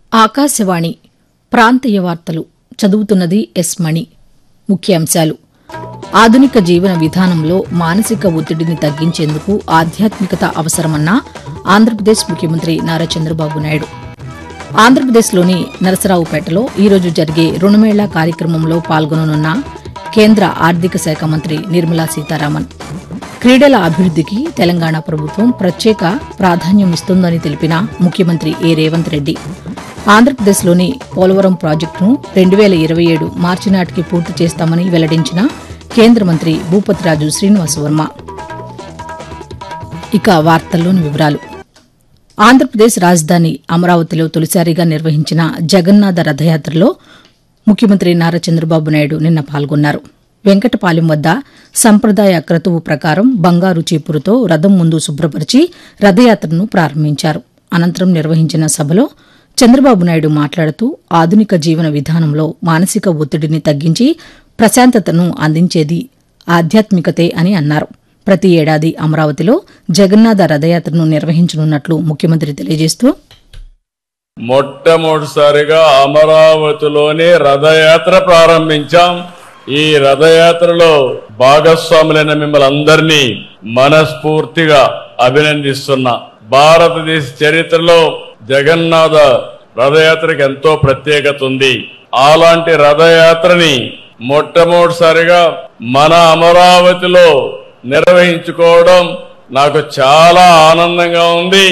ఆకాశవాణి ప్రాంతీయ వార్తలు చదువుతున్నది ఎస్ మణి ముఖ్యాంశాలు ఆధునిక జీవన విధానంలో మానసిక ఒత్తిడిని తగ్గించేందుకు ఆధ్యాత్మికత అవసరమన్న ఆంధ్రప్రదేశ్ ముఖ్యమంత్రి నారా చంద్రబాబు నాయుడు ఆంధ్రప్రదేశ్లోని నరసరావుపేటలో ఈరోజు జరిగే రుణమేళా కార్యక్రమంలో పాల్గొననున్న కేంద్ర ఆర్థిక శాఖ మంత్రి నిర్మలా సీతారామన్ క్రీడల అభివృద్దికి తెలంగాణ ప్రభుత్వం ప్రత్యేక ప్రాధాన్యం ఇస్తోందని తెలిపిన ముఖ్యమంత్రి ఏ రేవంత్ రెడ్డి ఆంధ్రప్రదేశ్లోని పోలవరం ప్రాజెక్టును రెండు వేల ఇరవై ఏడు మార్చి నాటికి పూర్తి చేస్తామని వెల్లడించిన కేంద్ర మంత్రి భూపతిరాజు శ్రీనివాసవర్మ ఇక వార్తల్లోని వివరాలు ఆంధ్రప్రదేశ్ రాజధాని అమరావతిలో తొలిసారిగా నిర్వహించిన జగన్నాథ రథయాత్రలో ముఖ్యమంత్రి నారా చంద్రబాబు నాయుడు నిన్న పాల్గొన్నారు వెంకటపాలెం వద్ద సంప్రదాయ క్రతువు ప్రకారం బంగారు చీపురుతో రథం ముందు శుభ్రపరిచి రథయాత్రను ప్రారంభించారు అనంతరం నిర్వహించిన సభలో చంద్రబాబు నాయుడు మాట్లాడుతూ ఆధునిక జీవన విధానంలో మానసిక ఒత్తిడిని తగ్గించి ప్రశాంతతను అందించేది ఆధ్యాత్మికతే అని అన్నారు ప్రతి ఏడాది అమరావతిలో జగన్నాథ రథయాత్రను నిర్వహించనున్నట్లు ముఖ్యమంత్రి తెలియజేస్తూ మొట్టమొదటిసారిగా అమరావతిలోనే రథయాత్ర ప్రారంభించాం ఈ రథయాత్రలో భాగస్వాములైన మిమ్మల్ని అందరినీ మనస్ఫూర్తిగా అభినందిస్తున్నా భారతదేశ చరిత్రలో జగన్నాథ రథయాత్రకి ఎంతో ప్రత్యేకత ఉంది అలాంటి రథయాత్రని మొట్టమొదటిసారిగా మన అమరావతిలో నిర్వహించుకోవడం నాకు చాలా ఆనందంగా ఉంది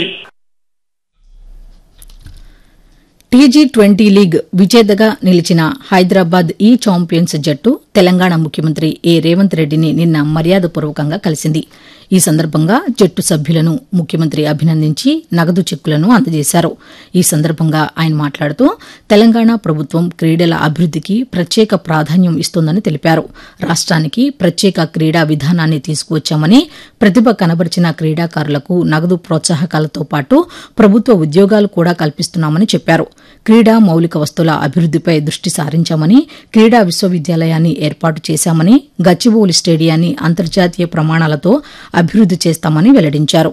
టీజీ ట్వంటీ లీగ్ విజేతగా నిలిచిన హైదరాబాద్ ఈ ఛాంపియన్స్ జట్టు తెలంగాణ ముఖ్యమంత్రి ఏ రేవంత్ రెడ్డిని నిన్న మర్యాదపూర్వకంగా కలిసింది ఈ సందర్భంగా జట్టు సభ్యులను ముఖ్యమంత్రి అభినందించి నగదు చెక్కులను అందజేశారు ఈ సందర్భంగా ఆయన మాట్లాడుతూ తెలంగాణ ప్రభుత్వం క్రీడల అభివృద్దికి ప్రత్యేక ప్రాధాన్యం ఇస్తోందని తెలిపారు రాష్ట్రానికి ప్రత్యేక క్రీడా విధానాన్ని తీసుకువచ్చామని ప్రతిభ కనబరిచిన క్రీడాకారులకు నగదు ప్రోత్సాహకాలతో పాటు ప్రభుత్వ ఉద్యోగాలు కూడా కల్పిస్తున్నామని చెప్పారు క్రీడా మౌలిక వస్తువుల అభివృద్దిపై దృష్టి సారించామని క్రీడా విశ్వవిద్యాలయాన్ని ఏర్పాటు చేశామని గచ్చిబౌలి స్టేడియాన్ని అంతర్జాతీయ ప్రమాణాలతో అభివృద్ది చేస్తామని వెల్లడించారు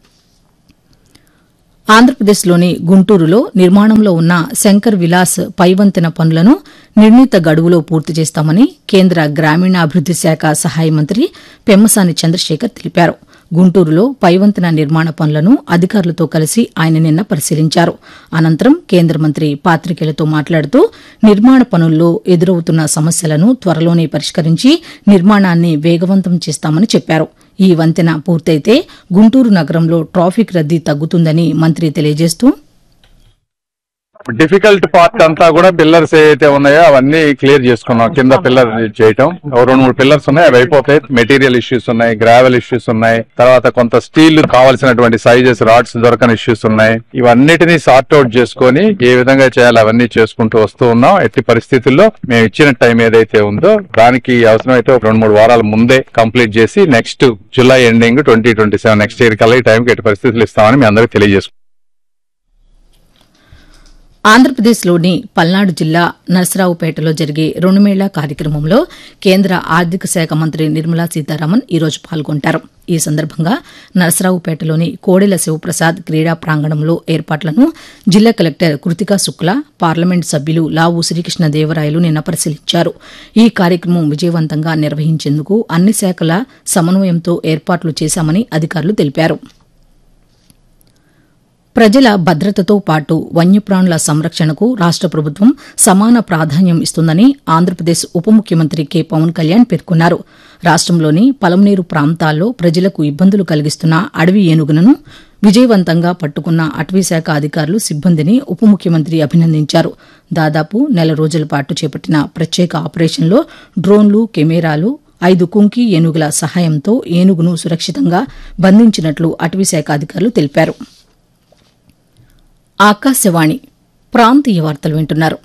ఆంధ్రప్రదేశ్లోని గుంటూరులో నిర్మాణంలో ఉన్న శంకర్ విలాస్ పైవంతెన పనులను నిర్ణీత గడువులో పూర్తి చేస్తామని కేంద్ర గ్రామీణాభివృద్ది శాఖ సహాయ మంత్రి పెమ్మసాని చంద్రశేఖర్ తెలిపారు గుంటూరులో పైవంతెన నిర్మాణ పనులను అధికారులతో కలిసి ఆయన నిన్న పరిశీలించారు అనంతరం కేంద్ర మంత్రి పాతికేయులతో మాట్లాడుతూ నిర్మాణ పనుల్లో ఎదురవుతున్న సమస్యలను త్వరలోనే పరిష్కరించి నిర్మాణాన్ని వేగవంతం చేస్తామని చెప్పారు ఈ వంతెన పూర్తయితే గుంటూరు నగరంలో ట్రాఫిక్ రద్దీ తగ్గుతుందని మంత్రి తెలియజేస్తూ డిఫికల్ట్ పార్ట్ అంతా కూడా పిల్లర్స్ ఏవైతే ఉన్నాయో అవన్నీ క్లియర్ చేసుకున్నాం కింద పిల్లర్ చేయటం ఓ రెండు మూడు పిల్లర్స్ ఉన్నాయి అవి అయిపోతాయి మెటీరియల్ ఇష్యూస్ ఉన్నాయి గ్రావెల్ ఇష్యూస్ ఉన్నాయి తర్వాత కొంత స్టీల్ కావాల్సినటువంటి సైజెస్ రాడ్స్ దొరకని ఇష్యూస్ ఉన్నాయి ఇవన్నిటినీ సార్ట్ అవుట్ చేసుకొని ఏ విధంగా చేయాలి అవన్నీ చేసుకుంటూ వస్తూ ఉన్నాం ఎట్టి పరిస్థితుల్లో మేము ఇచ్చిన టైం ఏదైతే ఉందో దానికి అవసరమైతే ఒక రెండు మూడు వారాల ముందే కంప్లీట్ చేసి next July ending twenty twenty seven next year కల్లా ఈ టైంకి ఎట్టి పరిస్థితులు ఇస్తామని మీ అందరికీ తెలియజేసుకుంటాం ఆంధ్రప్రదేశ్లోని పల్నాడు జిల్లా నరసరావుపేటలో జరిగే రుణమేళా కార్యక్రమంలో కేంద్ర ఆర్థిక శాఖ మంత్రి నిర్మలా సీతారామన్ ఈరోజు పాల్గొంటారు ఈ సందర్భంగా నరసరావుపేటలోని కోడెల శివప్రసాద్ క్రీడా ప్రాంగణంలో ఏర్పాట్లను జిల్లా కలెక్టర్ కృతికా శుక్లా పార్లమెంట్ సభ్యులు లావు శ్రీకృష్ణదేవరాయలు నిన్న పరిశీలించారు ఈ కార్యక్రమం విజయవంతంగా నిర్వహించేందుకు అన్ని శాఖల సమన్వయంతో ఏర్పాట్లు చేశామని అధికారులు తెలిపారు ప్రజల భద్రతతో పాటు వన్యప్రాణుల సంరక్షణకు రాష్ట ప్రభుత్వం సమాన ప్రాధాన్యం ఇస్తుందని ఆంధ్రప్రదేశ్ ఉప ముఖ్యమంత్రి కె పవన్ కళ్యాణ్ పేర్కొన్నారు రాష్టంలోని పలమనేరు ప్రాంతాల్లో ప్రజలకు ఇబ్బందులు కలిగిస్తున్న అడవి ఏనుగులను విజయవంతంగా పట్టుకున్న అటవీశాఖ అధికారులు సిబ్బందిని ఉప ముఖ్యమంత్రి అభినందించారు దాదాపు నెల రోజుల పాటు చేపట్టిన ప్రత్యేక ఆపరేషన్లో డ్రోన్లు కెమెరాలు ఐదు కుంకి ఏనుగుల సహాయంతో ఏనుగును సురక్షితంగా బంధించినట్లు అటవీశాఖ అధికారులు తెలిపారు ఆకాశవాణి ప్రాంతీయ వార్తలు వింటున్నారు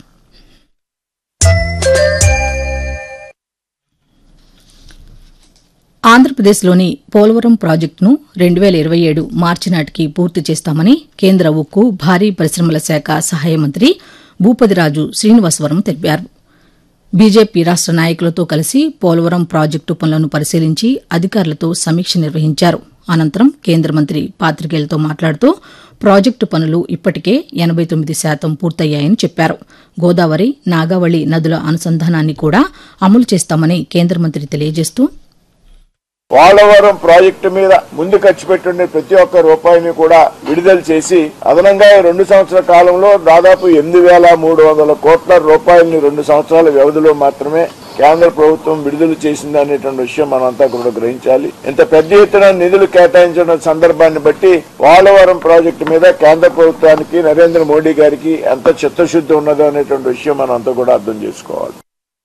ఆంధ్రప్రదేశ్లోని పోలవరం ప్రాజెక్టును రెండు వేల ఇరవై ఏడు మార్చి నాటికి పూర్తి చేస్తామని కేంద్ర ఉక్కు భారీ పరిశ్రమల శాఖ సహాయ మంత్రి భూపతిరాజు శ్రీనివాసవరం తెలిపారు బీజేపీ రాష్ట నాయకులతో కలిసి పోలవరం ప్రాజెక్టు పనులను పరిశీలించి అధికారులతో సమీక్ష నిర్వహించారు అనంతరం కేంద్ర మంత్రి పాతికేయులతో మాట్లాడుతూ ప్రాజెక్టు పనులు ఇప్పటికే ఎనబై తొమ్మిది శాతం పూర్తయ్యాయని చెప్పారు గోదావరి నాగావళి నదుల అనుసంధానాన్ని కూడా అమలు చేస్తామని కేంద్ర మంత్రి తెలియజేస్తూ పోలవరం ప్రాజెక్టు మీద ముందు ఖర్చు పెట్టుండే ప్రతి ఒక్క రూపాయిని కూడా విడుదల చేసి అదనంగా ఈ రెండు సంవత్సరాల కాలంలో దాదాపు ఎనిమిది వేల మూడు వందల కోట్ల రూపాయలని రెండు సంవత్సరాల వ్యవధిలో మాత్రమే కేంద్ర ప్రభుత్వం విడుదల చేసింది అనేటువంటి విషయం మనంతా కూడా గ్రహించాలి ఇంత పెద్ద ఎత్తున నిధులు కేటాయించిన సందర్భాన్ని బట్టి పోలవరం ప్రాజెక్టు మీద కేంద్ర ప్రభుత్వానికి నరేంద్ర మోడీ గారికి ఎంత చిత్తశుద్ధి ఉన్నదో అనేటువంటి విషయం మనం అంతా కూడా అర్థం చేసుకోవాలి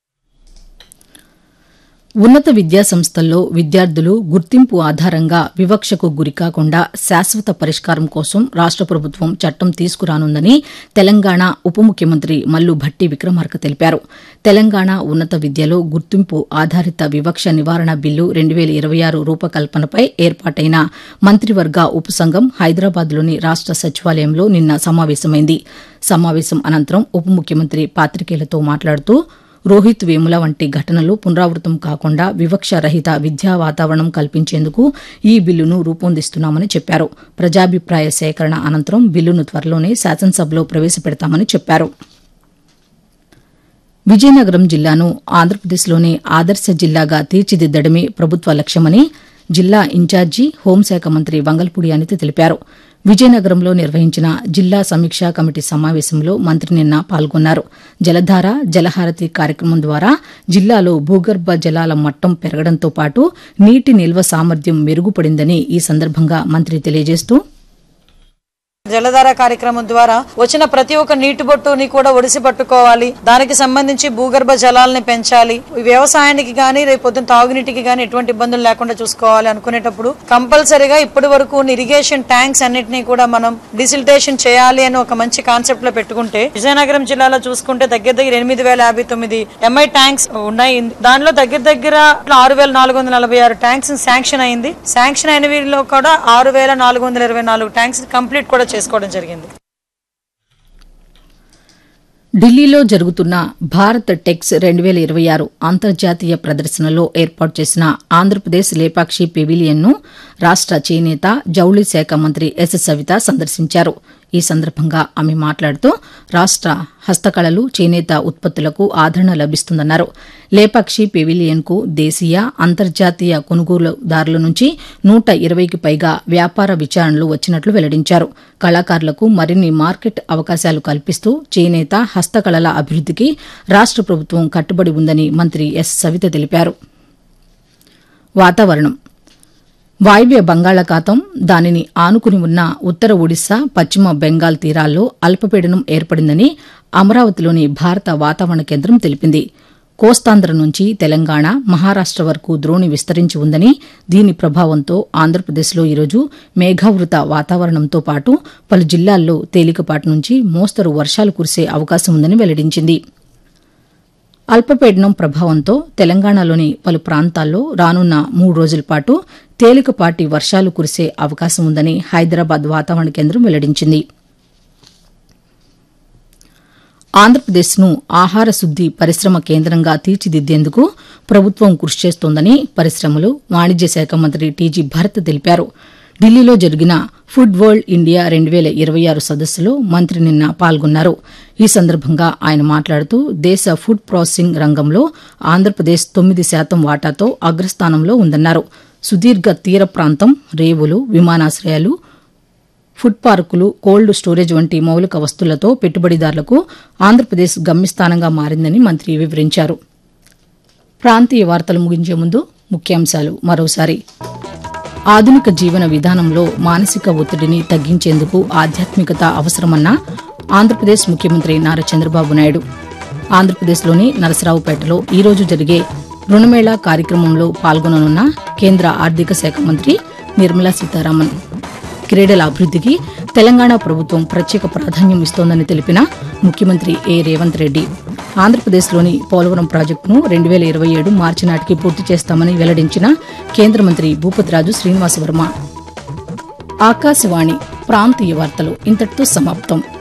ఉన్నత విద్యా సంస్థల్లో విద్యార్థులు గుర్తింపు ఆధారంగా వివక్షకు గురికాకుండా శాశ్వత పరిష్కారం కోసం రాష్ట ప్రభుత్వం చట్టం తీసుకురానుందని తెలంగాణ ఉప ముఖ్యమంత్రి మల్లు భట్టి విక్రమార్క తెలిపారు తెలంగాణ ఉన్నత విద్యలో గుర్తింపు ఆధారిత వివక్ష నివారణ బిల్లు రెండు వేల ఇరవై ఆరు రూపకల్పనపై ఏర్పాటైన మంత్రివర్గ ఉపసంఘం హైదరాబాద్లోని రాష్ట సచివాలయంలో నిన్న సమావేశమైంది సమావేశం అనంతరం ఉప ముఖ్యమంత్రి పాతికేయులతో మాట్లాడుతూ రోహిత్ వేముల వంటి ఘటనలు పునరావృతం కాకుండా వివక్ష రహిత విద్యా వాతావరణం కల్పించేందుకు ఈ బిల్లును రూపొందిస్తున్నామని చెప్పారు ప్రజాభిప్రాయ సేకరణ అనంతరం బిల్లును త్వరలోనే శాసనసభలో ప్రవేశపెడతామని చెప్పారు విజయనగరం జిల్లాను ఆంధ్రప్రదేశ్లోని ఆదర్శ జిల్లాగా తీర్చిదిద్దడమే ప్రభుత్వ లక్ష్యమని జిల్లా ఇన్ఛార్జి హోంశాఖ మంత్రి వంగల్పూడి అనిత తెలిపారు విజయనగరంలో నిర్వహించిన జిల్లా సమీక్షా కమిటీ సమావేశంలో మంత్రి నిన్న పాల్గొన్నారు జలధార జలహారతి కార్యక్రమం ద్వారా జిల్లాలో భూగర్భ జలాల మట్టం పెరగడంతో పాటు నీటి నిల్వ సామర్థ్యం మెరుగుపడిందని ఈ సందర్భంగా మంత్రి తెలియజేస్తూ జలధార కార్యక్రమం ద్వారా వచ్చిన ప్రతి ఒక్క నీటి బొట్టుని కూడా ఒడిసి పట్టుకోవాలి దానికి సంబంధించి భూగర్భ జలాలని పెంచాలి ఈ వ్యవసాయానికి గానీ రేపు పొద్దున్న తాగునీటికి గానీ ఎటువంటి ఇబ్బందులు లేకుండా చూసుకోవాలి అనుకునేటప్పుడు కంపల్సరీగా ఇప్పటి వరకు ఇరిగేషన్ ట్యాంక్స్ అన్నిటినీ కూడా మనం డిసిల్టేషన్ చేయాలి అని ఒక మంచి కాన్సెప్ట్ లో పెట్టుకుంటే విజయనగరం జిల్లాలో చూసుకుంటే దగ్గర దగ్గర ఎనిమిది వేల యాభై తొమ్మిది ఎంఐ ట్యాంక్స్ ఉన్నాయి దానిలో దగ్గర దగ్గర ఆరు వేల నాలుగు వందల నలభై ఆరు ట్యాంక్స్ శాంక్షన్ అయింది శాంక్షన్ అయిన వీరిలో కూడా ఆరు వేల నాలుగు వందల ఇరవై నాలుగు ట్యాంక్స్ కంప్లీట్ కూడా చేసుకోవడం జరిగింది ఢిల్లీలో జరుగుతున్న భారత్ టెక్స్ రెండు వేల ఇరవై ఆరు అంతర్జాతీయ ప్రదర్శనలో ఏర్పాటు చేసిన ఆంధ్రప్రదేశ్ లేపాక్షి పెవిలియన్ను రాష్ట చేనేత జౌళి శాఖ మంత్రి ఎస్ సవిత సందర్శించారు ఈ సందర్భంగా ఆమె మాట్లాడుతూ రాష్ట హస్తకళలు చేనేత ఉత్పత్తులకు ఆదరణ లభిస్తుందన్నారు లేపాక్షి పెవిలియన్కు దేశీయ అంతర్జాతీయ కొనుగోలుదారుల నుంచి నూట ఇరవైకి పైగా వ్యాపార విచారణలు వచ్చినట్లు వెల్లడించారు కళాకారులకు మరిన్ని మార్కెట్ అవకాశాలు కల్పిస్తూ చేనేత హస్తకళల అభివృద్దికి రాష్ట ప్రభుత్వం కట్టుబడి ఉందని మంత్రి ఎస్ సవిత తెలిపారు వాతావరణం వాయువ్య బంగాళాఖాతం దానిని ఆనుకుని ఉన్న ఉత్తర ఒడిశా పశ్చిమ బెంగాల్ తీరాల్లో అల్పపీడనం ఏర్పడిందని అమరావతిలోని భారత వాతావరణ కేంద్రం తెలిపింది కోస్తాంధ్ర నుంచి తెలంగాణ మహారాష్ట వరకు ద్రోణి విస్తరించి ఉందని దీని ప్రభావంతో ఆంధ్రప్రదేశ్లో ఈరోజు మేఘావృత వాతావరణంతో పాటు పలు జిల్లాల్లో తేలికపాటి నుంచి మోస్తరు వర్షాలు కురిసే అవకాశం ఉందని వెల్లడించింది అల్పపీడనం ప్రభావంతో తెలంగాణలోని పలు ప్రాంతాల్లో రానున్న మూడు రోజుల పాటు తేలికపాటి వర్షాలు కురిసే అవకాశం ఉందని హైదరాబాద్ వాతావరణ కేంద్రం వెల్లడించింది ఆంధ్రప్రదేశ్ను ఆహార శుద్ది పరిశ్రమ కేంద్రంగా తీర్చిదిద్దేందుకు ప్రభుత్వం కృషి చేస్తోందని పరిశ్రమలు వాణిజ్య శాఖ మంత్రి టీజీ భరత్ తెలిపారు ఢిల్లీలో జరిగిన ఫుడ్ వరల్డ్ ఇండియా రెండు వేల ఇరవై ఆరు సదస్సులో మంత్రి నిన్న పాల్గొన్నారు ఈ సందర్భంగా ఆయన మాట్లాడుతూ దేశ ఫుడ్ ప్రాసెసింగ్ రంగంలో ఆంధ్రప్రదేశ్ తొమ్మిది శాతం వాటాతో అగ్రస్థానంలో ఉందన్నారు సుదీర్ఘ తీర ప్రాంతం రేవులు విమానాశ్రయాలు ఫుడ్ పార్కులు కోల్డ్ స్టోరేజ్ వంటి మౌలిక వస్తువులతో పెట్టుబడిదారులకు ఆంధ్రప్రదేశ్ గమ్యస్థానంగా మారిందని మంత్రి వివరించారు ప్రాంతీయ వార్తలు ముగించే ముందు ముఖ్యాంశాలు మరోసారి ఆధునిక జీవన విధానంలో మానసిక ఒత్తిడిని తగ్గించేందుకు ఆధ్యాత్మికత అవసరమన్న ఆంధ్రప్రదేశ్ ముఖ్యమంత్రి నారా చంద్రబాబు నాయుడు ఆంధ్రప్రదేశ్లోని నరసరావుపేటలో ఈ రోజు జరిగే రుణమేళా కార్యక్రమంలో పాల్గొననున్న కేంద్ర ఆర్థిక శాఖ మంత్రి నిర్మలా సీతారామన్ క్రీడల అభివృద్దికి తెలంగాణ ప్రభుత్వం ప్రత్యేక ప్రాధాన్యం ఇస్తోందని తెలిపిన ముఖ్యమంత్రి ఏ రేవంత్ రెడ్డి ఆంధ్రప్రదేశ్లోని పోలవరం ప్రాజెక్టును రెండు వేల ఇరవై ఏడు మార్చి నాటికి పూర్తి చేస్తామని వెల్లడించిన కేంద్ర మంత్రి భూపతిరాజు శ్రీనివాసవర్మ ఆకాశవాణి ప్రాంతీయ వార్తలు ఇంతటితో సమాప్తం